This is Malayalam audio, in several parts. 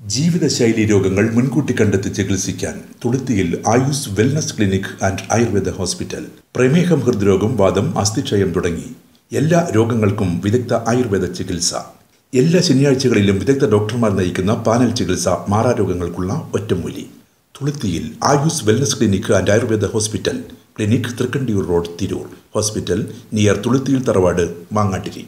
ജീവിതശൈലി രോഗങ്ങൾ മുൻകൂട്ടി കണ്ടെത്തി ചികിത്സിക്കാൻ തുളുത്തിയിൽ Ayus wellness clinic and Ayurveda hospital പ്രമേഹം ഹൃദ്രോഗം വാദം അസ്ഥിക്ഷയം തുടങ്ങി എല്ലാ രോഗങ്ങൾക്കും വിദഗ്ധ ആയുർവേദ ചികിത്സ എല്ലാ ശനിയാഴ്ചകളിലും വിദഗ്ധ ഡോക്ടർമാർ നയിക്കുന്ന പാനൽ ചികിത്സ മാറാരോഗങ്ങൾക്കുള്ള ഒറ്റമൂലി തുളുത്തിയിൽ Ayus wellness clinic and Ayurveda hospital clinic Thrikkandiyur road Tirur hospital near തുളുത്തിയിൽ തറവാട് മാങ്ങാട്ടിരി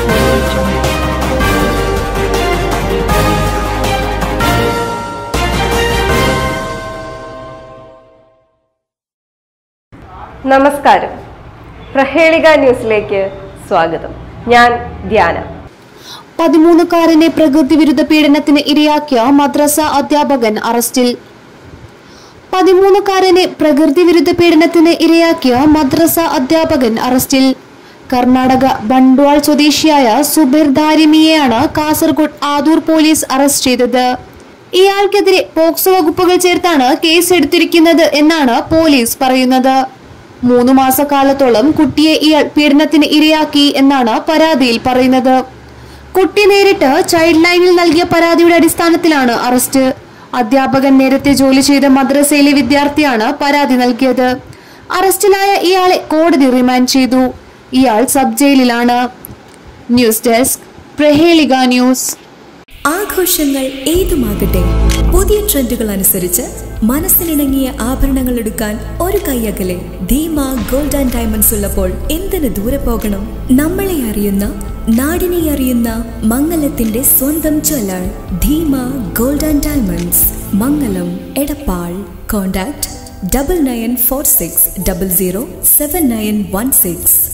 നമസ്കാരം പ്രഹേളിക ന്യൂസിലേക്ക് സ്വാഗതം ഞാൻ ധ്യാന പതിമൂന്നുകാരനെ പ്രകൃതി വിരുദ്ധ പീഡനത്തിന് ഇരയാക്കിയ മദ്രസ അധ്യാപകൻ അറസ്റ്റിൽ പതിമൂന്നുകാരനെ പ്രകൃതി വിരുദ്ധ പീഡനത്തിന് ഇരയാക്കിയ മദ്രസ അധ്യാപകൻ അറസ്റ്റിൽ കർണാടക ബണ്ട്വാൾ സ്വദേശിയായ സുബൈർ ധാരിമിയെയാണ് കാസർഗോഡ് ആദൂർ പോലീസ് അറസ്റ്റ് ചെയ്തത് ഇയാൾക്കെതിരെ പോക്സോ വകുപ്പുകൾ ചേർത്താണ് കേസ് എടുത്തിരിക്കുന്നത് എന്നാണ് പോലീസ് പറയുന്നത് മൂന്ന് മാസക്കാലത്തോളം കുട്ടിയെ ഇയാൾ പീഡനത്തിന് ഇരയാക്കി എന്നാണ് പരാതിയിൽ പറയുന്നത് കുട്ടി നേരിട്ട് ചൈൽഡ് ലൈനിൽ നൽകിയ പരാതിയുടെ അടിസ്ഥാനത്തിലാണ് അറസ്റ്റ് അധ്യാപകൻ നേരത്തെ ജോലി ചെയ്ത മദ്രസയിലെ വിദ്യാർത്ഥിയാണ് പരാതി നൽകിയത് അറസ്റ്റിലായ ഇയാളെ കോടതി റിമാൻഡ് ചെയ്തു ഇയാൾ സബ് ജയിലിലാണ് ന്യൂസ് ഡെസ്ക് പ്രഹേളിക ന്യൂസ് ആഘോഷങ്ങൾ ഏതുമാകട്ടെ പുതിയ ട്രെൻഡുകൾ അനുസരിച്ച് മനസ്സിനിണങ്ങിയ ആഭരണങ്ങൾ എടുക്കാൻ ഒരു കൈയകലെ ധീമ ഗോൾഡ് ആൻഡ് ഡയമണ്ട്സ് ഉള്ളപ്പോൾ എന്തിനു ദൂരെ പോകണം നമ്മളെ അറിയുന്ന നാടിനെ അറിയുന്ന മംഗലത്തിന്റെ സ്വന്തം jeweller Dheema gold and diamonds Mangalam Edappal contact double nine four six double zero seven nine one six